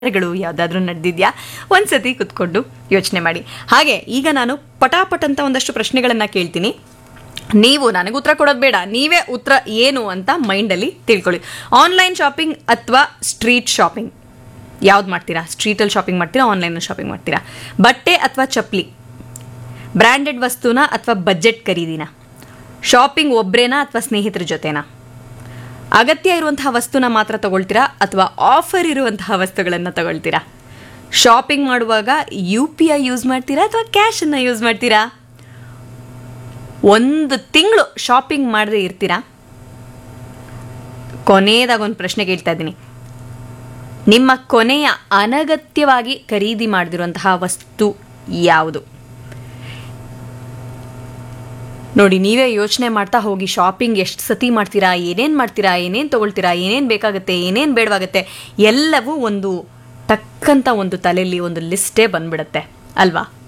ಗಳು ಯಾವುದಾದ್ರೂ ನಡೆದಿದ್ಯಾ ಒಂದ್ಸತಿ ಕುತ್ಕೊಂಡು ಯೋಚನೆ ಮಾಡಿ ಹಾಗೆ ಈಗ ನಾನು ಪಟಾಪಟ್ ಅಂತ ಒಂದಷ್ಟು ಪ್ರಶ್ನೆಗಳನ್ನು ಕೇಳ್ತೀನಿ ನೀವು ನನಗೆ ಉತ್ತರ ಕೊಡೋದು ಬೇಡ ನೀವೇ ಉತ್ತರ ಏನು ಅಂತ ಮೈಂಡಲ್ಲಿ ತಿಳ್ಕೊಳ್ಳಿ ಆನ್ಲೈನ್ ಶಾಪಿಂಗ್ ಅಥವಾ ಸ್ಟ್ರೀಟ್ ಶಾಪಿಂಗ್ ಯಾವ್ದು ಮಾಡ್ತೀರಾ ಸ್ಟ್ರೀಟಲ್ಲಿ ಶಾಪಿಂಗ್ ಮಾಡ್ತೀರಾ ಆನ್ಲೈನಲ್ಲಿ ಶಾಪಿಂಗ್ ಮಾಡ್ತೀರಾ ಬಟ್ಟೆ ಅಥವಾ ಚಪ್ಪಲಿ ಬ್ರ್ಯಾಂಡೆಡ್ ವಸ್ತುನ ಅಥವಾ ಬಜೆಟ್ ಖರೀದಿನ ಶಾಪಿಂಗ್ ಒಬ್ರೇನಾ ಅಥವಾ ಸ್ನೇಹಿತರ ಜೊತೆನಾ ಅಗತ್ಯ ಇರುವಂತಹ ವಸ್ತುನ ಮಾತ್ರ ತಗೊಳ್ತೀರಾ ಅಥವಾ ಆಫರ್ ಇರುವಂತಹ ವಸ್ತುಗಳನ್ನು ತಗೊಳ್ತೀರಾ ಶಾಪಿಂಗ್ ಮಾಡುವಾಗ ಯು ಪಿ ಐ ಯೂಸ್ ಮಾಡ್ತೀರಾ ಅಥವಾ ಕ್ಯಾಶನ್ನು ಯೂಸ್ ಮಾಡ್ತೀರಾ ಒಂದು ತಿಂಗಳು ಶಾಪಿಂಗ್ ಮಾಡದೆ ಇರ್ತೀರಾ ಕೊನೆಯದಾಗ ಒಂದು ಪ್ರಶ್ನೆ ಕೇಳ್ತಾ ಇದ್ದೀನಿ ನಿಮ್ಮ ಕೊನೆಯ ಅನಗತ್ಯವಾಗಿ ಖರೀದಿ ಮಾಡದಿರುವಂತಹ ವಸ್ತು ಯಾವುದು ನೋಡಿ ನೀವೇ ಯೋಚನೆ ಮಾಡ್ತಾ ಹೋಗಿ ಶಾಪಿಂಗ್ ಎಷ್ಟು ಸತಿ ಮಾಡ್ತೀರಾ ಏನೇನು ಮಾಡ್ತೀರಾ ಏನೇನು ತೊಗೊಳ್ತೀರಾ ಏನೇನು ಬೇಕಾಗುತ್ತೆ ಏನೇನು ಬೇಡವಾಗುತ್ತೆ ಎಲ್ಲವೂ ಒಂದು ಟಕ್ಕಂತ ಒಂದು ತಲೆಯಲ್ಲಿ ಒಂದು ಲಿಸ್ಟೇ ಬಂದ್ಬಿಡುತ್ತೆ ಅಲ್ವಾ